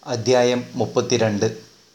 അദ്ധ്യായം മുപ്പത്തിരണ്ട്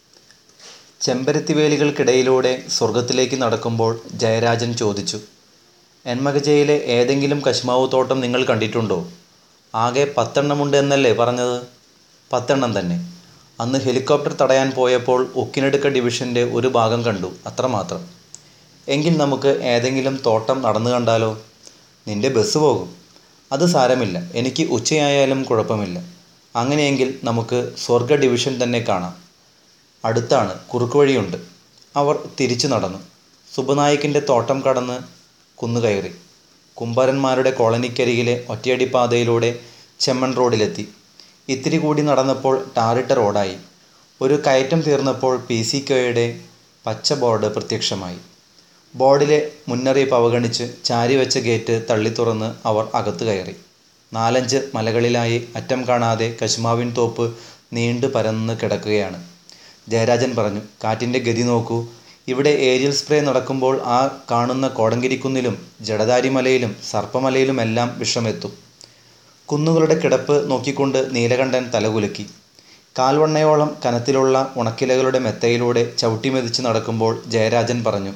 ചെമ്പരത്തിവേലികൾക്കിടയിലൂടെ സ്വർഗ്ഗത്തിലേക്ക് നടക്കുമ്പോൾ ജയരാജൻ ചോദിച്ചു എൻമകജയിലെ ഏതെങ്കിലും കശുമാവ് തോട്ടം നിങ്ങൾ കണ്ടിട്ടുണ്ടോ ആകെ പത്തെണ്ണമുണ്ട് എന്നല്ലേ പറഞ്ഞത് പത്തെണ്ണം തന്നെ അന്ന് ഹെലികോപ്റ്റർ തടയാൻ പോയപ്പോൾ ഉക്കിനെടുക്ക ഡിവിഷൻ്റെ ഒരു ഭാഗം കണ്ടു അത്രമാത്രം എങ്കിൽ നമുക്ക് ഏതെങ്കിലും തോട്ടം നടന്നു കണ്ടാലോ നിന്റെ ബസ് പോകും അത് സാരമില്ല എനിക്ക് ഉച്ചയായാലും കുഴപ്പമില്ല അങ്ങനെയെങ്കിൽ നമുക്ക് സ്വർഗ ഡിവിഷൻ തന്നെ കാണാം അടുത്താണ് കുറുക്കുവഴിയുണ്ട് അവർ തിരിച്ചു നടന്നു സുബനായിക്കിൻ്റെ തോട്ടം കടന്ന് കുന്നുകയറി കുമ്പാരന്മാരുടെ കോളനിക്കരികിലെ ഒറ്റയടിപ്പാതയിലൂടെ ചെമ്മൺ റോഡിലെത്തി ഇത്തിരി കൂടി നടന്നപ്പോൾ ടാറിട്ട റോഡായി ഒരു കയറ്റം തീർന്നപ്പോൾ പി സി കെയുടെ പച്ച ബോർഡ് പ്രത്യക്ഷമായി ബോർഡിലെ മുന്നറിയിപ്പ് അവഗണിച്ച് ചാരിവെച്ച ഗേറ്റ് തള്ളി തുറന്ന് അവർ അകത്ത് കയറി നാലഞ്ച് മലകളിലായി അറ്റം കാണാതെ കശുമാവിൻ തോപ്പ് നീണ്ടു പരന്ന് കിടക്കുകയാണ് ജയരാജൻ പറഞ്ഞു കാറ്റിൻ്റെ ഗതി നോക്കൂ ഇവിടെ ഏരിയൽ സ്പ്രേ നടക്കുമ്പോൾ ആ കാണുന്ന കോടങ്കിരിക്കുന്നിലും ജഡധാരിമലയിലും സർപ്പമലയിലുമെല്ലാം വിഷമെത്തും കുന്നുകളുടെ കിടപ്പ് നോക്കിക്കൊണ്ട് നീലകണ്ഠൻ തലകുലുക്കി കാൽവണ്ണയോളം കനത്തിലുള്ള ഉണക്കിലകളുടെ മെത്തയിലൂടെ ചവിട്ടിമെതിച്ച് നടക്കുമ്പോൾ ജയരാജൻ പറഞ്ഞു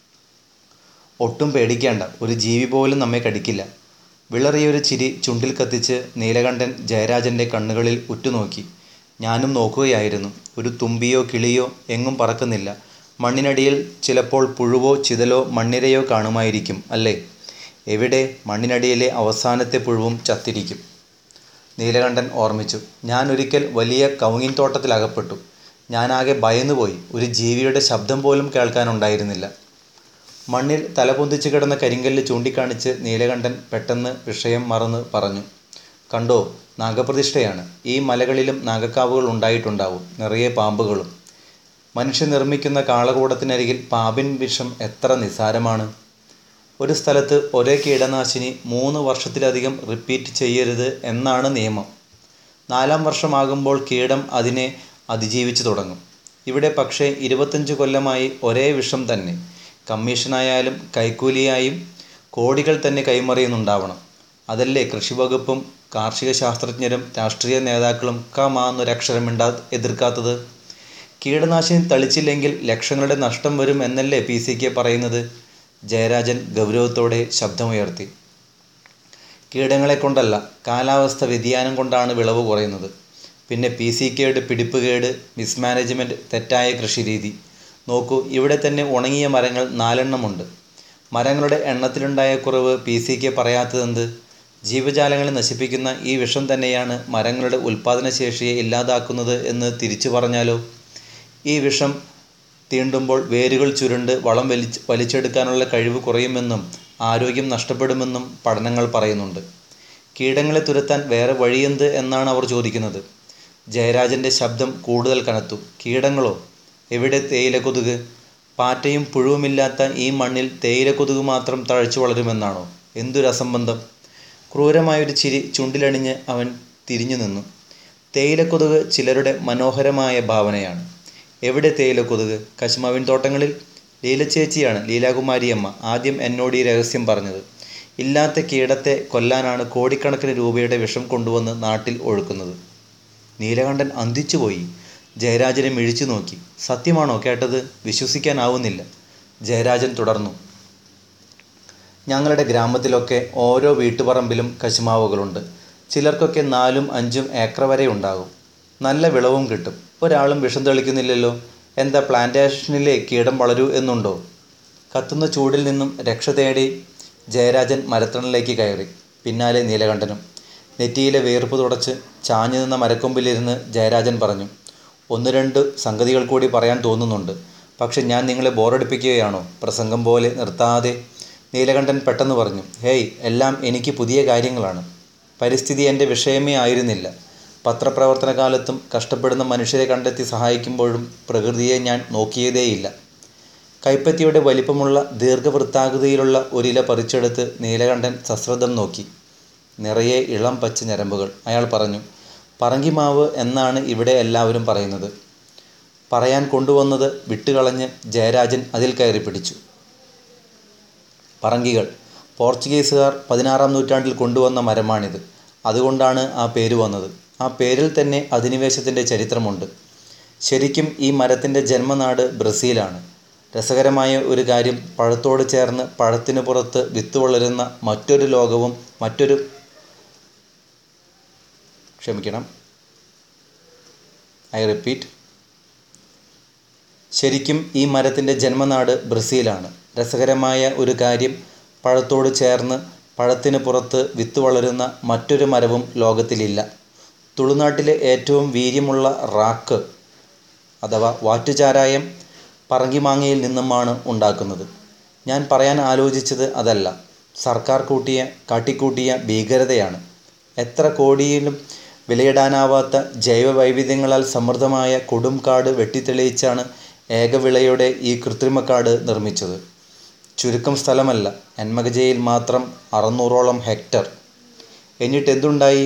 ഒട്ടും പേടിക്കേണ്ട ഒരു ജീവി പോലും നമ്മെ കടിക്കില്ല വിളറിയൊരു ചിരി ചുണ്ടിൽ കത്തിച്ച് നീലകണ്ഠൻ ജയരാജൻ്റെ കണ്ണുകളിൽ ഉറ്റുനോക്കി ഞാനും നോക്കുകയായിരുന്നു ഒരു തുമ്പിയോ കിളിയോ എങ്ങും പറക്കുന്നില്ല മണ്ണിനടിയിൽ ചിലപ്പോൾ പുഴുവോ ചിതലോ മണ്ണിരയോ കാണുമായിരിക്കും അല്ലേ എവിടെ മണ്ണിനടിയിലെ അവസാനത്തെ പുഴുവും ചത്തിരിക്കും നീലകണ്ഠൻ ഓർമ്മിച്ചു ഞാൻ ഒരിക്കൽ വലിയ കവുങ്ങിൻ തോട്ടത്തിലകപ്പെട്ടു ഞാനാകെ ഭയന്നുപോയി ഒരു ജീവിയുടെ ശബ്ദം പോലും കേൾക്കാനുണ്ടായിരുന്നില്ല മണ്ണിൽ തലപൊന്തിച്ച് കിടന്ന കരിങ്കല്ല് ചൂണ്ടിക്കാണിച്ച് നീലകണ്ഠൻ പെട്ടെന്ന് വിഷയം മറന്ന് പറഞ്ഞു കണ്ടോ നാഗപ്രതിഷ്ഠയാണ് ഈ മലകളിലും നാഗക്കാവുകൾ ഉണ്ടായിട്ടുണ്ടാവും നിറയെ പാമ്പുകളും മനുഷ്യൻ നിർമ്മിക്കുന്ന കാളകൂടത്തിനരികിൽ പാമ്പിൻ വിഷം എത്ര നിസ്സാരമാണ് ഒരു സ്ഥലത്ത് ഒരേ കീടനാശിനി മൂന്ന് വർഷത്തിലധികം റിപ്പീറ്റ് ചെയ്യരുത് എന്നാണ് നിയമം നാലാം വർഷമാകുമ്പോൾ കീടം അതിനെ അതിജീവിച്ചു തുടങ്ങും ഇവിടെ പക്ഷേ ഇരുപത്തഞ്ച് കൊല്ലമായി ഒരേ വിഷം തന്നെ കമ്മീഷനായാലും കൈക്കൂലിയായും കോടികൾ തന്നെ കൈമറിയുന്നുണ്ടാവണം അതല്ലേ കൃഷിവകുപ്പും കാർഷിക ശാസ്ത്രജ്ഞരും രാഷ്ട്രീയ നേതാക്കളും കമാന്നൊരക്ഷരം മിണ്ടാ എതിർക്കാത്തത് കീടനാശിനി തളിച്ചില്ലെങ്കിൽ ലക്ഷങ്ങളുടെ നഷ്ടം വരും എന്നല്ലേ പി സി കെ പറയുന്നത് ജയരാജൻ ഗൗരവത്തോടെ ശബ്ദമുയർത്തി കീടങ്ങളെ കൊണ്ടല്ല കാലാവസ്ഥ വ്യതിയാനം കൊണ്ടാണ് വിളവ് കുറയുന്നത് പിന്നെ പി സി കെയുടെ പിടിപ്പുകേട് മിസ്മാനേജ്മെൻറ്റ് തെറ്റായ കൃഷിരീതി നോക്കൂ ഇവിടെ തന്നെ ഉണങ്ങിയ മരങ്ങൾ നാലെണ്ണമുണ്ട് മരങ്ങളുടെ എണ്ണത്തിലുണ്ടായ കുറവ് പി സി കെ പറയാത്തതെന്ത് ജീവജാലങ്ങളെ നശിപ്പിക്കുന്ന ഈ വിഷം തന്നെയാണ് മരങ്ങളുടെ ഉൽപ്പാദനശേഷിയെ ഇല്ലാതാക്കുന്നത് എന്ന് തിരിച്ചു പറഞ്ഞാലോ ഈ വിഷം തീണ്ടുമ്പോൾ വേരുകൾ ചുരുണ്ട് വളം വലിച്ച് വലിച്ചെടുക്കാനുള്ള കഴിവ് കുറയുമെന്നും ആരോഗ്യം നഷ്ടപ്പെടുമെന്നും പഠനങ്ങൾ പറയുന്നുണ്ട് കീടങ്ങളെ തുരത്താൻ വേറെ വഴിയെന്ത് എന്നാണ് അവർ ചോദിക്കുന്നത് ജയരാജൻ്റെ ശബ്ദം കൂടുതൽ കനത്തു കീടങ്ങളോ എവിടെ തേയില കൊതുക് പാറ്റയും പുഴുവുമില്ലാത്ത ഈ മണ്ണിൽ തേയില കൊതുക് മാത്രം തഴച്ചു വളരുമെന്നാണോ എന്തൊരു അസംബന്ധം ക്രൂരമായൊരു ചിരി ചുണ്ടിലണിഞ്ഞ് അവൻ തിരിഞ്ഞു നിന്നു തേയിലക്കൊതുക് ചിലരുടെ മനോഹരമായ ഭാവനയാണ് എവിടെ തേയിലക്കൊതുക് കശുമാവിൻ തോട്ടങ്ങളിൽ ലീലച്ചേച്ചിയാണ് ലീലാകുമാരിയമ്മ ആദ്യം എന്നോട് ഈ രഹസ്യം പറഞ്ഞത് ഇല്ലാത്ത കീടത്തെ കൊല്ലാനാണ് കോടിക്കണക്കിന് രൂപയുടെ വിഷം കൊണ്ടുവന്ന് നാട്ടിൽ ഒഴുക്കുന്നത് നീലകണ്ഠൻ അന്തിച്ചുപോയി ജയരാജനെ മിഴിച്ചു നോക്കി സത്യമാണോ കേട്ടത് വിശ്വസിക്കാനാവുന്നില്ല ജയരാജൻ തുടർന്നു ഞങ്ങളുടെ ഗ്രാമത്തിലൊക്കെ ഓരോ വീട്ടുപറമ്പിലും കശുമാവുകളുണ്ട് ചിലർക്കൊക്കെ നാലും അഞ്ചും ഏക്കർ വരെ ഉണ്ടാകും നല്ല വിളവും കിട്ടും ഒരാളും വിഷം തെളിക്കുന്നില്ലല്ലോ എന്താ പ്ലാന്റേഷനിലെ കീടം വളരൂ എന്നുണ്ടോ കത്തുന്ന ചൂടിൽ നിന്നും രക്ഷ തേടി ജയരാജൻ മരത്തണലിലേക്ക് കയറി പിന്നാലെ നീലകണ്ഠനും നെറ്റിയിലെ വേർപ്പ് തുടച്ച് ചാഞ്ഞു നിന്ന മരക്കൊമ്പിലിരുന്ന് ജയരാജൻ പറഞ്ഞു ഒന്ന് രണ്ട് സംഗതികൾ കൂടി പറയാൻ തോന്നുന്നുണ്ട് പക്ഷെ ഞാൻ നിങ്ങളെ ബോറടിപ്പിക്കുകയാണോ പ്രസംഗം പോലെ നിർത്താതെ നീലകണ്ഠൻ പെട്ടെന്ന് പറഞ്ഞു ഹേയ് എല്ലാം എനിക്ക് പുതിയ കാര്യങ്ങളാണ് പരിസ്ഥിതി എൻ്റെ വിഷയമേ ആയിരുന്നില്ല പത്രപ്രവർത്തന കാലത്തും കഷ്ടപ്പെടുന്ന മനുഷ്യരെ കണ്ടെത്തി സഹായിക്കുമ്പോഴും പ്രകൃതിയെ ഞാൻ നോക്കിയതേയില്ല കൈപ്പത്തിയുടെ വലിപ്പമുള്ള ദീർഘവൃത്താകൃതിയിലുള്ള ഒരില പറിച്ചെടുത്ത് നീലകണ്ഠൻ സശ്രദ്ധം നോക്കി നിറയെ ഇളം പച്ച ഞരമ്പുകൾ അയാൾ പറഞ്ഞു പറങ്കിമാവ് എന്നാണ് ഇവിടെ എല്ലാവരും പറയുന്നത് പറയാൻ കൊണ്ടുവന്നത് വിട്ടുകളഞ്ഞ് ജയരാജൻ അതിൽ കയറി പിടിച്ചു പറങ്കികൾ പോർച്ചുഗീസുകാർ പതിനാറാം നൂറ്റാണ്ടിൽ കൊണ്ടുവന്ന മരമാണിത് അതുകൊണ്ടാണ് ആ പേര് വന്നത് ആ പേരിൽ തന്നെ അധിനിവേശത്തിൻ്റെ ചരിത്രമുണ്ട് ശരിക്കും ഈ മരത്തിൻ്റെ ജന്മനാട് ബ്രസീലാണ് രസകരമായ ഒരു കാര്യം പഴത്തോട് ചേർന്ന് പഴത്തിന് പുറത്ത് വിത്ത് വളരുന്ന മറ്റൊരു ലോകവും മറ്റൊരു ക്ഷമിക്കണം ഐ റിപ്പീറ്റ് ശരിക്കും ഈ മരത്തിൻ്റെ ജന്മനാട് ബ്രസീലാണ് രസകരമായ ഒരു കാര്യം പഴത്തോട് ചേർന്ന് പഴത്തിന് പുറത്ത് വിത്ത് വളരുന്ന മറ്റൊരു മരവും ലോകത്തിലില്ല തുളുനാട്ടിലെ ഏറ്റവും വീര്യമുള്ള റാക്ക് അഥവാ വാറ്റുചാരായം പറങ്കിമാങ്ങയിൽ നിന്നുമാണ് ഉണ്ടാക്കുന്നത് ഞാൻ പറയാൻ ആലോചിച്ചത് അതല്ല സർക്കാർ കൂട്ടിയ കാട്ടിക്കൂട്ടിയ ഭീകരതയാണ് എത്ര കോടിയിലും വിലയിടാനാവാത്ത ജൈവ വൈവിധ്യങ്ങളാൽ സമൃദ്ധമായ കൊടും കാട് വെട്ടിത്തെളിയിച്ചാണ് ഏകവിളയുടെ ഈ കൃത്രിമക്കാട് നിർമ്മിച്ചത് ചുരുക്കം സ്ഥലമല്ല എൻമകജയിൽ മാത്രം അറുന്നൂറോളം ഹെക്ടർ എന്നിട്ട് എന്തുണ്ടായി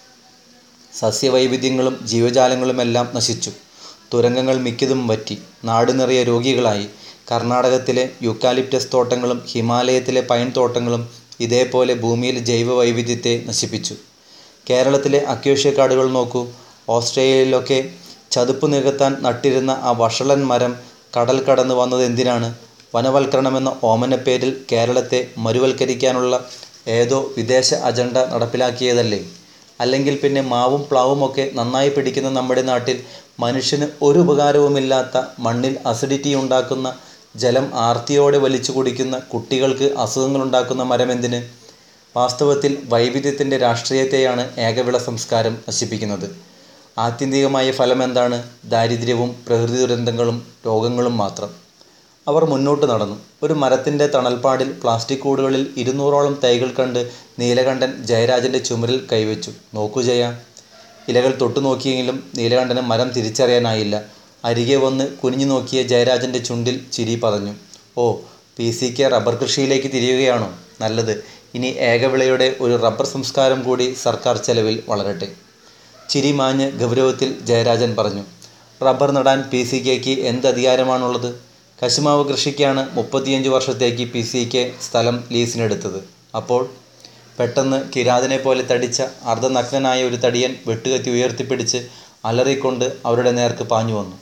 സസ്യവൈവിധ്യങ്ങളും ജീവജാലങ്ങളുമെല്ലാം നശിച്ചു തുരങ്കങ്ങൾ മിക്കതും വറ്റി നാട് നിറയെ രോഗികളായി കർണാടകത്തിലെ യുക്കാലിപ്റ്റസ് തോട്ടങ്ങളും ഹിമാലയത്തിലെ പൈൻ തോട്ടങ്ങളും ഇതേപോലെ ഭൂമിയിലെ ജൈവ വൈവിധ്യത്തെ നശിപ്പിച്ചു കേരളത്തിലെ അക്വേഷ്യ കാടുകൾ നോക്കൂ ഓസ്ട്രേലിയയിലൊക്കെ ചതുപ്പ് നികത്താൻ നട്ടിരുന്ന ആ വഷളൻ മരം കടൽ കടന്ന് വന്നത് എന്തിനാണ് വനവൽക്കരണമെന്ന ഓമനപ്പേരിൽ കേരളത്തെ മരുവൽക്കരിക്കാനുള്ള ഏതോ വിദേശ അജണ്ട നടപ്പിലാക്കിയതല്ലേ അല്ലെങ്കിൽ പിന്നെ മാവും പ്ലാവുമൊക്കെ നന്നായി പിടിക്കുന്ന നമ്മുടെ നാട്ടിൽ മനുഷ്യന് ഒരു ഉപകാരവുമില്ലാത്ത മണ്ണിൽ അസിഡിറ്റി ഉണ്ടാക്കുന്ന ജലം ആർത്തിയോടെ വലിച്ചു കുടിക്കുന്ന കുട്ടികൾക്ക് അസുഖങ്ങളുണ്ടാക്കുന്ന മരം എന്തിന് വാസ്തവത്തിൽ വൈവിധ്യത്തിൻ്റെ രാഷ്ട്രീയത്തെയാണ് ഏകവിള സംസ്കാരം നശിപ്പിക്കുന്നത് ആത്യന്തികമായ ഫലം എന്താണ് ദാരിദ്ര്യവും പ്രകൃതി ദുരന്തങ്ങളും രോഗങ്ങളും മാത്രം അവർ മുന്നോട്ട് നടന്നു ഒരു മരത്തിൻ്റെ തണൽപ്പാടിൽ പ്ലാസ്റ്റിക് കൂടുകളിൽ ഇരുന്നൂറോളം തൈകൾ കണ്ട് നീലകണ്ഠൻ ജയരാജൻ്റെ ചുമരിൽ കൈവച്ചു നോക്കൂ ജയ ഇലകൾ തൊട്ടു നോക്കിയെങ്കിലും നീലകണ്ഠന് മരം തിരിച്ചറിയാനായില്ല അരികെ വന്ന് കുനിഞ്ഞു നോക്കിയ ജയരാജൻ്റെ ചുണ്ടിൽ ചിരി പറഞ്ഞു O P C K rubber കൃഷിയിലേക്ക് തിരിയുകയാണോ നല്ലത് ഇനി ഏകവിളയുടെ ഒരു റബ്ബർ സംസ്കാരം കൂടി സർക്കാർ ചെലവിൽ വളരട്ടെ ചിരി മാഞ്ഞ് ഗൗരവത്തിൽ ജയരാജൻ പറഞ്ഞു റബ്ബർ നടാൻ പി സി കെക്ക് എന്ത് അധികാരമാണുള്ളത് കശുമാവ് കൃഷിക്കാണ് മുപ്പത്തിയഞ്ച് വർഷത്തേക്ക് പി സി കെ സ്ഥലം ലീസിനെടുത്തത് അപ്പോൾ പെട്ടെന്ന് കിരാതനെ പോലെ തടിച്ച അർദ്ധനഗ്നനായ ഒരു തടിയൻ വെട്ടുകത്തി ഉയർത്തിപ്പിടിച്ച് അലറിക്കൊണ്ട് അവരുടെ നേർക്ക് പാഞ്ഞു വന്നു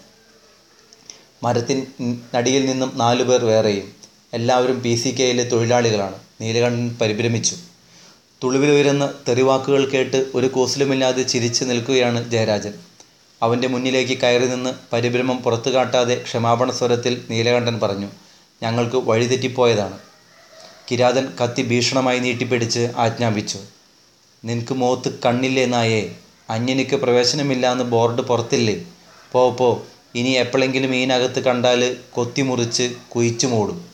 മരത്തിൻ നടിയിൽ നിന്നും നാലുപേർ വേറെയും എല്ലാവരും പി സി കെയിലെ തൊഴിലാളികളാണ് നീലകണ്ഠൻ പരിഭ്രമിച്ചു തുളുവിലുയരുന്ന തെറിവാക്കുകൾ കേട്ട് ഒരു കൂസലുമില്ലാതെ ചിരിച്ചു നിൽക്കുകയാണ് ജയരാജൻ അവൻ്റെ മുന്നിലേക്ക് കയറി നിന്ന് പരിഭ്രമം പുറത്തു കാട്ടാതെ ക്ഷമാപണ സ്വരത്തിൽ നീലകണ്ഠൻ പറഞ്ഞു ഞങ്ങൾക്ക് വഴിതെറ്റിപ്പോയതാണ് കിരാതൻ കത്തി ഭീഷണമായി നീട്ടിപ്പിടിച്ച് ആജ്ഞാപിച്ചു നിനക്ക് മോത്ത് കണ്ണില്ലേ നായേ അന്യനിക്ക് പ്രവേശനമില്ല എന്ന് ബോർഡ് പുറത്തില്ലേ പോ പോ ഇനി എപ്പോഴെങ്കിലും ഇതിനകത്ത് കണ്ടാൽ കൊത്തിമുറിച്ച് കുയിച്ചു മൂടും